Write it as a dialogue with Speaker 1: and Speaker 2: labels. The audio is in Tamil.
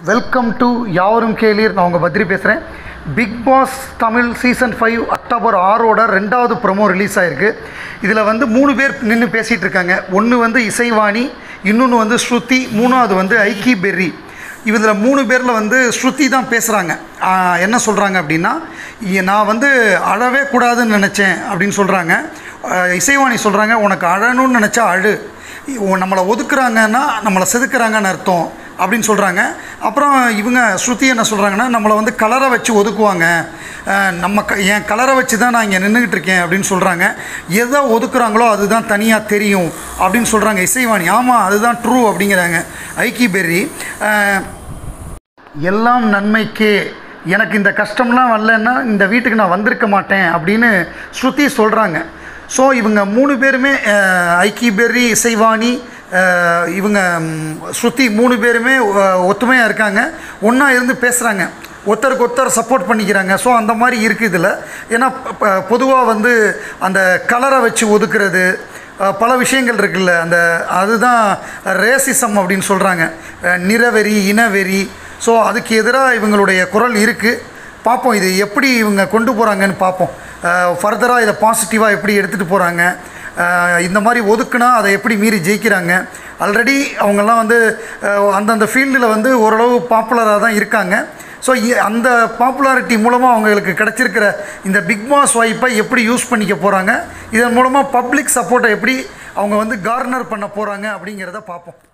Speaker 1: வெல்கம் டு யாவரும் கேளீர் நான் உங்கள் பத்ரி பேசுகிறேன் Bigg Boss Tamil season five October ஆறோட ரெண்டாவது ப்ரோமோ ரிலீஸ் ஆயிருக்கு இதில் வந்து மூணு பேர் நின்று பேசிகிட்டு இருக்காங்க ஒன்று வந்து இசைவாணி இன்னொன்று வந்து ஸ்ருதி மூணாவது வந்து ஐக்கி பெர்ரி இதில் மூணு பேரில் வந்து ஸ்ருதி தான் பேசுகிறாங்க என்ன சொல்கிறாங்க அப்படின்னா இ- நான் வந்து அழவே கூடாதுன்னு நினச்சேன் அப்படின்னு சொல்கிறாங்க இசைவாணி சொல்கிறாங்க உனக்கு அழணும்னு நினச்சா அழு இ- நம்மளை ஒதுக்குறாங்கன்னா நம்மளை செதுக்குறாங்கன்னு அர்த்தம் அப்படின்னு சொல்கிறாங்க அப்புறம் இவங்க ஸ்ருதி என்ன சொல்கிறாங்கன்னா நம்மளை வந்து கலரை வச்சு ஒதுக்குவாங்க அஹ் நம்ம க என் கலரை வச்சு தான் நான் இங்கே நின்றுக்கிட்டு இருக்கேன் அப்படின்னு சொல்கிறாங்க எதை ஒதுக்குறாங்களோ அதுதான் தனியாக தெரியும் அப்படின்னு சொல்கிறாங்க இசைவாணி ஆமாம் அதுதான் ட்ரூ அப்படிங்கிறாங்க ஐக்கி பெர்ரி அஹ் எல்லாம் நன்மைக்கே எனக்கு இந்த கஷ்டம்லாம் வரலன்னா இந்த வீட்டுக்கு நான் வந்திருக்க மாட்டேன் அப்படின்னு ஸ்ருதி சொல்கிறாங்க ஸோ இவங்க மூணு பேருமே அஹ், ஐக்கி பெர்ரி இசைவாணி அஹ், இவங்க ம், ஸ்ருதி மூணு பேருமே ஒத்துமையாக இருக்காங்க ஒன்றா இருந்து பேசுகிறாங்க ஒருத்தருக்கு ஒருத்தர் சப்போர்ட் பண்ணிக்கிறாங்க ஸோ அந்த மாதிரி இருக்குது இதில் ஏன்னா பொதுவாக வந்து அந்த கலரை வச்சு ஒதுக்குறது அஹ், பல விஷயங்கள் இருக்குல்ல அந்த அதுதான் ரேசிசம் அப்படின்னு சொல்கிறாங்க நிறவெறி இனவெறி ஸோ அதுக்கு எதிராக இவங்களுடைய குரல் இருக்குது பார்ப்போம் இது எப்படி இவங்க கொண்டு போகிறாங்கன்னு பார்ப்போம் ஃபர்தராக இதை பாசிட்டிவாக எப்படி எடுத்துகிட்டு போகிறாங்க இந்த மாதிரி ஒதுக்குனா அதை எப்படி மீறி ஜெயிக்கிறாங்க ஆல்ரெடி அவங்கெல்லாம் வந்து அஹ், அந்தந்த ஃபீல்டில் வந்து ஓரளவு பாப்புலராக தான் இருக்காங்க ஸோ அந்த பாப்புலாரிட்டி மூலமாக அவங்களுக்கு கிடச்சிருக்கிற இந்த பிக் பாஸ் வாய்ப்பை எப்படி யூஸ் பண்ணிக்க போகிறாங்க இதன் மூலமாக பப்ளிக் சப்போர்ட்டை எப்படி அவங்க வந்து கார்னர் பண்ண போகிறாங்க அப்படிங்கிறத பார்ப்போம்